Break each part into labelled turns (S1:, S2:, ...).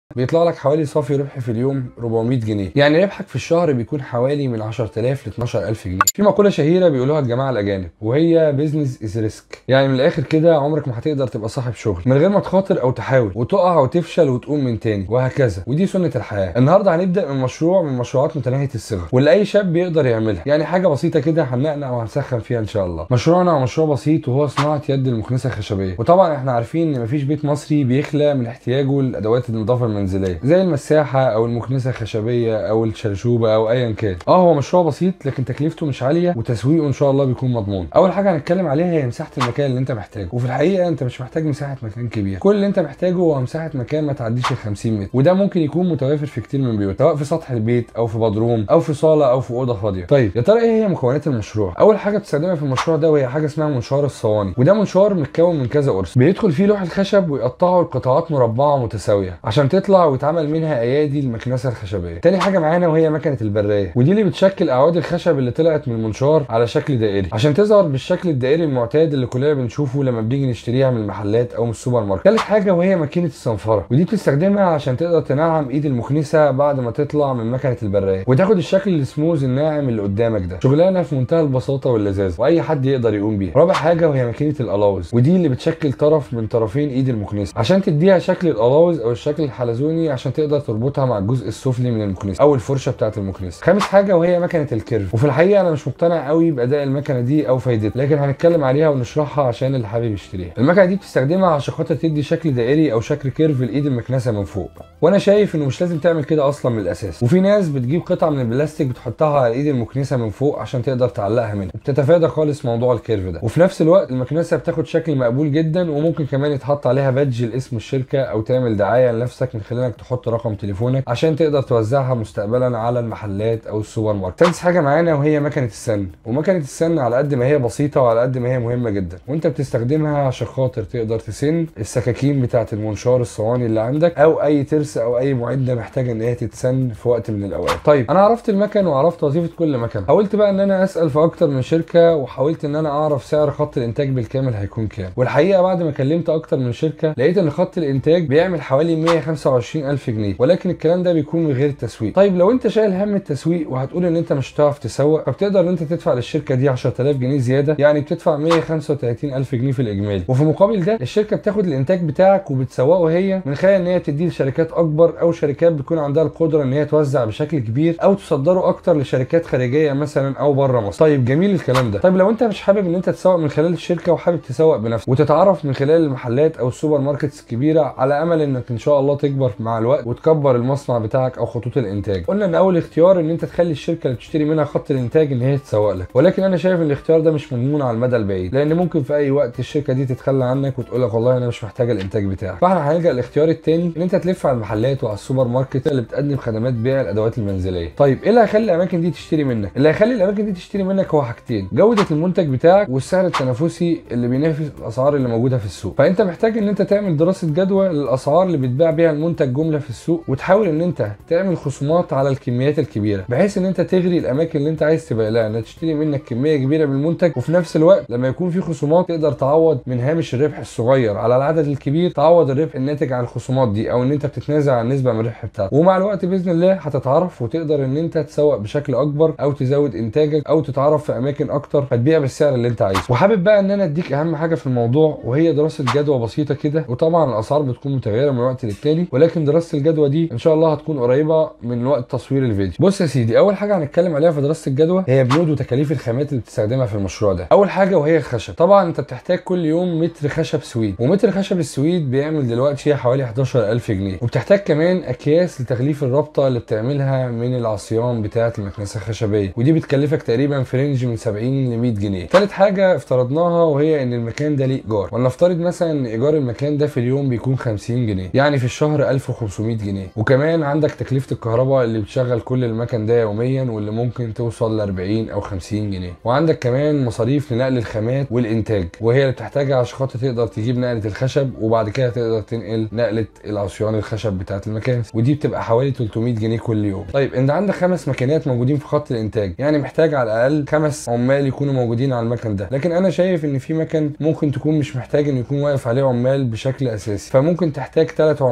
S1: بيطلع لك حوالي صافي ربح في اليوم 400 جنيه يعني ربحك في الشهر بيكون حوالي من 10000 ل 12000 جنيه في مقوله شهيره بيقولوها الجماعه الاجانب وهي بيزنس از ريسك يعني من الاخر كده عمرك ما هتقدر تبقى صاحب شغل من غير ما تخاطر او تحاول وتقع وتفشل وتقوم من تاني وهكذا ودي سنه الحياه النهارده هنبدا من مشروع من مشروعات متناهيه الصغر واللي اي شاب بيقدر يعملها يعني حاجه بسيطه كده هنقنع وهنسخن فيها ان شاء الله مشروعنا هو مشروع بسيط وهو صناعه يد المكنسه الخشبيه وطبعا احنا عارفين ان مفيش بيت مصري بيخلى من احتياجه لادوات النظافه المنزليه زي المساحه او المكنسه الخشبيه او الشرشوبه او ايا كان اه هو مشروع بسيط لكن تكلفته مش عاليه وتسويقه ان شاء الله بيكون مضمون اول حاجه هنتكلم عليها هي مساحه المكان اللي انت محتاجه وفي الحقيقه انت مش محتاج مساحه مكان كبير كل اللي انت محتاجه هو مساحه مكان ما تعديش ال 50 متر وده ممكن يكون متوافر في كتير من البيوت سواء في سطح البيت او في بدروم او في صاله او في اوضه فاضيه طيب يا ترى ايه هي مكونات المشروع اول حاجه بتستخدمها في المشروع ده وهي حاجه اسمها منشار الصواني وده منشار متكون من كذا قرص بيدخل فيه لوح الخشب ويقطعه لقطعات مربعه متساويه عشان تطلع ويتعمل منها ايادي المكنسه الخشبيه تاني حاجه معانا وهي مكنه البرايه ودي اللي بتشكل اعواد الخشب اللي طلعت من المنشار على شكل دائري عشان تظهر بالشكل الدائري المعتاد اللي كلنا بنشوفه لما بنيجي نشتريها من المحلات او من السوبر ماركت تالت حاجه وهي ماكينه الصنفره ودي بتستخدمها عشان تقدر تنعم ايد المكنسه بعد ما تطلع من مكنه البرايه وتاخد الشكل السموز الناعم اللي قدامك ده شغلانه في منتهى البساطه واللذاذه واي حد يقدر يقوم بيها رابع حاجه وهي ماكينه الالاوز ودي اللي بتشكل طرف من طرفين ايد المكنسه عشان تديها شكل الالاوز او الشكل الحلزوني عشان تقدر تربطها مع الجزء السفلي من المكنسه او الفرشه بتاعه المكنسه خامس حاجه وهي مكنه الكيرف وفي الحقيقه انا مش مقتنع قوي باداء المكنه دي او فايدتها لكن هنتكلم عليها ونشرحها عشان اللي حابب يشتريها المكنه دي بتستخدمها عشان خاطر تدي شكل دائري او شكل كيرف لايد المكنسه من فوق وانا شايف انه مش لازم تعمل كده اصلا من الاساس وفي ناس بتجيب قطعه من البلاستيك بتحطها على ايد المكنسه من فوق عشان تقدر تعلقها منها وبتتفادى خالص موضوع الكيرف ده وفي نفس الوقت المكنسه بتاخد شكل مقبول جدا وممكن كمان يتحط عليها بادج لاسم الشركه او تعمل دعايه لنفسك من خلال انك تحط رقم تليفونك عشان تقدر توزعها مستقبلا على المحلات او السوبر ماركت ثالث حاجه معانا وهي مكنه السن ومكنه السن على قد ما هي بسيطه وعلى قد ما هي مهمه جدا وانت بتستخدمها عشان خاطر تقدر تسن السكاكين بتاعه المنشار الصواني اللي عندك او اي ترس او اي معده محتاجه ان هي تتسن في وقت من الاوقات طيب انا عرفت المكن وعرفت وظيفه كل مكن حاولت بقى ان انا اسال في اكتر من شركه وحاولت ان انا اعرف سعر خط الانتاج بالكامل هيكون كام والحقيقه بعد ما كلمت اكتر من شركه لقيت ان خط الانتاج بيعمل حوالي 125 الف جنيه ولكن الكلام ده بيكون من غير التسويق طيب لو انت شايل هم التسويق وهتقول ان انت مش هتعرف تسوق فبتقدر ان انت تدفع للشركه دي 10000 جنيه زياده يعني بتدفع 135 الف جنيه في الاجمالي وفي مقابل ده الشركه بتاخد الانتاج بتاعك وبتسوقه هي من خلال ان هي تديه لشركات اكبر او شركات بتكون عندها القدره ان هي توزع بشكل كبير او تصدره اكتر لشركات خارجيه مثلا او بره مصر طيب جميل الكلام ده طيب لو انت مش حابب ان انت تسوق من خلال الشركه وحابب تسوق بنفسك وتتعرف من خلال المحلات او السوبر ماركتس الكبيره على امل انك ان شاء الله تكبر مع الوقت وتكبر المصنع بتاعك او خطوط الانتاج قلنا ان اول اختيار ان انت تخلي الشركه اللي بتشتري منها خط الانتاج ان هي تسوق لك ولكن انا شايف ان الاختيار ده مش مضمون على المدى البعيد لان ممكن في اي وقت الشركه دي تتخلى عنك وتقول لك والله انا مش محتاجه الانتاج بتاعك فاحنا هنلجا الاختيار الثاني ان انت تلف على المحلات وعلى السوبر ماركت اللي بتقدم خدمات بيع الادوات المنزليه طيب ايه اللي هيخلي الاماكن دي تشتري منك اللي هيخلي الاماكن دي تشتري منك هو حاجتين جوده المنتج بتاعك والسعر التنافسي اللي بينافس الاسعار اللي موجوده في السوق فانت محتاج ان انت تعمل دراسه جدوى للاسعار اللي بتباع بيها المنتج جمله في السوق وتحاول ان انت تعمل خصومات على الكميات الكبيره بحيث ان انت تغري الاماكن اللي انت عايز تبيع لها انها تشتري منك كميه كبيره من المنتج وفي نفس الوقت لما يكون في خصومات تقدر تعوض من هامش الربح الصغير على العدد الكبير تعوض الربح الناتج عن الخصومات دي او ان انت بتتنازل عن نسبه من الربح بتاعك ومع الوقت باذن الله هتتعرف وتقدر ان انت تسوق بشكل اكبر او تزود انتاجك او تتعرف في اماكن اكتر فتبيع بالسعر اللي انت عايزه وحابب بقى ان انا اديك اهم حاجه في الموضوع وهي دراسه جدوى بسيطه كده وطبعا الاسعار بتكون متغيره من وقت للتاني ولكن دراسه الجدوى دي ان شاء الله هتكون قريبه من وقت تصوير الفيديو بص يا سيدي اول حاجه هنتكلم عليها في دراسه الجدوى هي بنود وتكاليف الخامات اللي بتستخدمها في المشروع ده اول حاجه وهي الخشب طبعا انت بتحتاج كل يوم متر خشب سويد ومتر خشب السويد بيعمل دلوقتي حوالي 11000 جنيه وبتحتاج كمان اكياس لتغليف الرابطه اللي بتعملها من العصيان بتاعه المكنسه الخشبيه ودي بتكلفك تقريبا في رينج من 70 ل 100 جنيه ثالث حاجه افترضناها وهي ان المكان ده ليه ايجار ولنفترض مثلا ان ايجار المكان ده في اليوم بيكون 50 جنيه يعني في الشهر 1500 جنيه وكمان عندك تكلفه الكهرباء اللي بتشغل كل المكن ده يوميا واللي ممكن توصل ل 40 او 50 جنيه وعندك كمان مصاريف لنقل الخامات والانتاج وهي اللي بتحتاجها عشان خاطر تقدر تجيب نقله الخشب وبعد كده تقدر تنقل نقله العصيان الخشب بتاعه المكان ودي بتبقى حوالي 300 جنيه كل يوم طيب انت عندك خمس ماكينات موجودين في خط الانتاج يعني محتاج على الاقل خمس عمال يكونوا موجودين على المكن ده لكن انا شايف ان في مكن ممكن تكون مش محتاج ان يكون واقف عليه عمال بشكل اساسي فممكن تحتاج ثلاث عمال في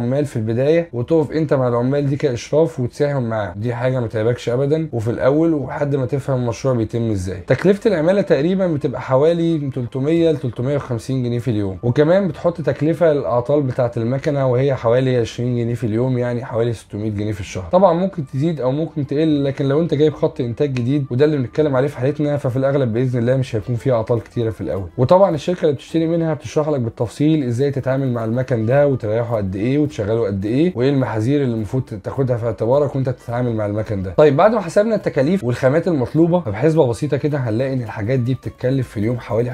S1: البدايه وتقف انت مع العمال دي كاشراف وتساهم معاهم دي حاجه ما تعبكش ابدا وفي الاول ولحد ما تفهم المشروع بيتم ازاي تكلفه العماله تقريبا بتبقى حوالي من 300 ل 350 جنيه في اليوم وكمان بتحط تكلفه للاعطال بتاعه المكنه وهي حوالي 20 جنيه في اليوم يعني حوالي 600 جنيه في الشهر طبعا ممكن تزيد او ممكن تقل لكن لو انت جايب خط انتاج جديد وده اللي بنتكلم عليه في حالتنا ففي الاغلب باذن الله مش هيكون فيه اعطال كتيره في الاول وطبعا الشركه اللي بتشتري منها بتشرح لك بالتفصيل ازاي تتعامل مع المكن ده وتريحه قد ايه وتشغله قد ايه وايه المحاذير اللي المفروض تاخدها في اعتبارك وانت بتتعامل مع المكن ده طيب بعد ما حسبنا التكاليف والخامات المطلوبه فبحسبه بسيطه كده هنلاقي ان الحاجات دي بتتكلف في اليوم حوالي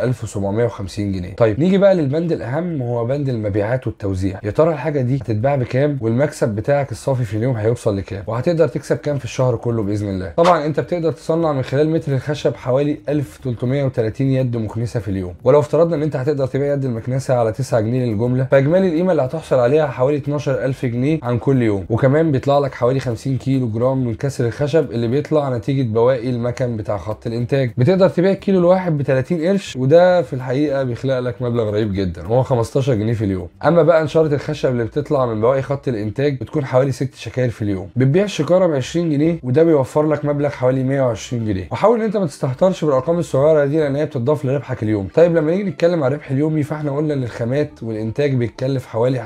S1: 11750 جنيه طيب نيجي بقى للبند الاهم وهو بند المبيعات والتوزيع يا ترى الحاجه دي هتتباع بكام والمكسب بتاعك الصافي في اليوم هيوصل لكام وهتقدر تكسب كام في الشهر كله باذن الله طبعا انت بتقدر تصنع من خلال متر الخشب حوالي 1330 يد مكنسه في اليوم ولو افترضنا ان انت هتقدر تبيع يد المكنسه على 9 جنيه للجمله فاجمالي القيمه اللي هتحصل عليها حوالي 12000 جنيه عن كل يوم وكمان بيطلع لك حوالي 50 كيلو جرام من كسر الخشب اللي بيطلع نتيجه بواقي المكن بتاع خط الانتاج بتقدر تبيع الكيلو الواحد ب 30 قرش وده في الحقيقه بيخلق لك مبلغ رهيب جدا وهو 15 جنيه في اليوم اما بقى نشاره الخشب اللي بتطلع من بواقي خط الانتاج بتكون حوالي 6 شكاير في اليوم بتبيع الشكاره ب 20 جنيه وده بيوفر لك مبلغ حوالي 120 جنيه وحاول ان انت ما تستهترش بالارقام الصغيره دي لان هي بتضاف لربحك اليوم طيب لما نيجي نتكلم عن الربح اليومي فاحنا قلنا ان الخامات والانتاج بيتكلف حوالي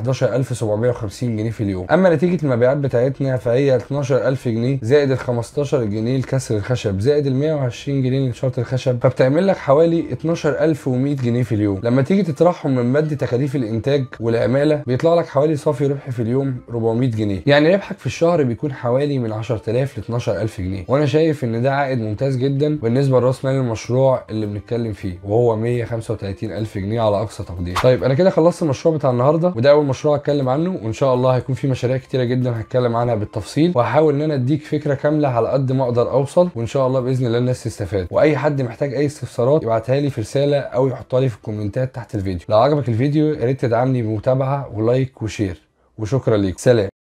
S1: 11750 جنيه في اليوم اما نتيجه المبيعات بتاعتنا فهي 12000 جنيه زائد ال 15 جنيه لكسر الخشب زائد ال 120 جنيه لنشاره الخشب فبتعمل لك حوالي 12100 جنيه في اليوم لما تيجي تطرحهم من مد تكاليف الانتاج والعماله بيطلع لك حوالي صافي ربح في اليوم 400 جنيه يعني ربحك في الشهر بيكون حوالي من 10000 ل 12000 جنيه وانا شايف ان ده عائد ممتاز جدا بالنسبه لراس مال المشروع اللي بنتكلم فيه وهو 135000 جنيه على اقصى تقدير طيب انا كده خلصت المشروع بتاع النهارده وده اول مشروع اتكلم عنه وان شاء الله هيكون في مشاريع كتيره جدا هتكلم عنها بالتفصيل وهحاول ان انا اديك فكره كامله على قد ما اقدر اوصل وان شاء الله باذن الله الناس تستفاد واي حد محتاج اي استفسارات يبعتها لي في رساله او يحطها لي في الكومنتات تحت الفيديو لو عجبك الفيديو يا ريت تدعمني بمتابعه ولايك وشير وشكرا ليك سلام